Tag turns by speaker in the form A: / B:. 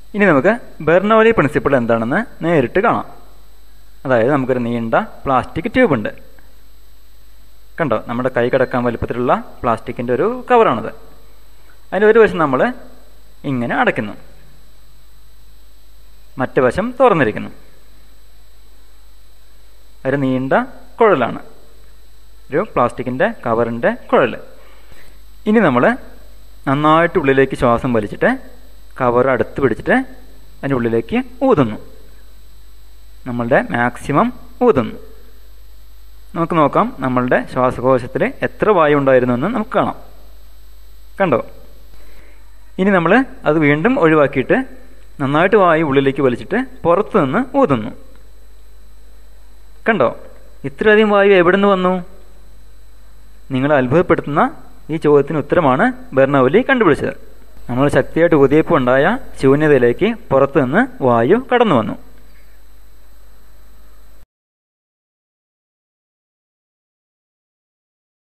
A: ഇനി നമുക്ക് ബെർണോലി പ്രിൻസിപ്പിൾ എന്താണെന്ന് നേരിട്ട് കാണാം അതായത് നമുക്കൊരു നീണ്ട പ്ലാസ്റ്റിക് ട്യൂബ് ഉണ്ട് കണ്ടോ നമ്മുടെ കൈ കിടക്കാൻ വലുപ്പത്തിലുള്ള പ്ലാസ്റ്റിക്കിൻ്റെ ഒരു കവറാണിത് അതിൻ്റെ ഒരു വശം നമ്മൾ ഇങ്ങനെ അടയ്ക്കുന്നു മറ്റു വശം തുറന്നിരിക്കുന്നു ഒരു നീണ്ട കുഴലാണ് ഒരു പ്ലാസ്റ്റിക്കിൻ്റെ കവറിൻ്റെ കുഴൽ ഇനി നമ്മൾ നന്നായിട്ട് ഉള്ളിലേക്ക് ശ്വാസം വലിച്ചിട്ട് കവർ അടുത്ത് പിടിച്ചിട്ട് അതിൻ്റെ ഉള്ളിലേക്ക് ഊതുന്നു നമ്മളുടെ മാക്സിമം ഊതുന്നു നമുക്ക് നോക്കാം നമ്മളുടെ ശ്വാസകോശത്തിൽ എത്ര വായു ഉണ്ടായിരുന്നു എന്ന് നമുക്ക് കാണാം കണ്ടോ ഇനി നമ്മൾ അത് വീണ്ടും ഒഴിവാക്കിയിട്ട് നന്നായിട്ട് വായു ഉള്ളിലേക്ക് വലിച്ചിട്ട് പുറത്തു നിന്ന് ഊതുന്നു കണ്ടോ ഇത്രയധികം വായു എവിടെ നിന്ന് വന്നു നിങ്ങൾ അത്ഭുതപ്പെടുത്തുന്ന ഈ ചോദ്യത്തിന് ഉത്തരമാണ് ബെർണൗലി കണ്ടുപിടിച്ചത് നമ്മൾ ശക്തിയായിട്ട് ഊതിയപ്പോൾ ഉണ്ടായ ശൂന്യതയിലേക്ക് പുറത്തു നിന്ന് വായു കടന്നു വന്നു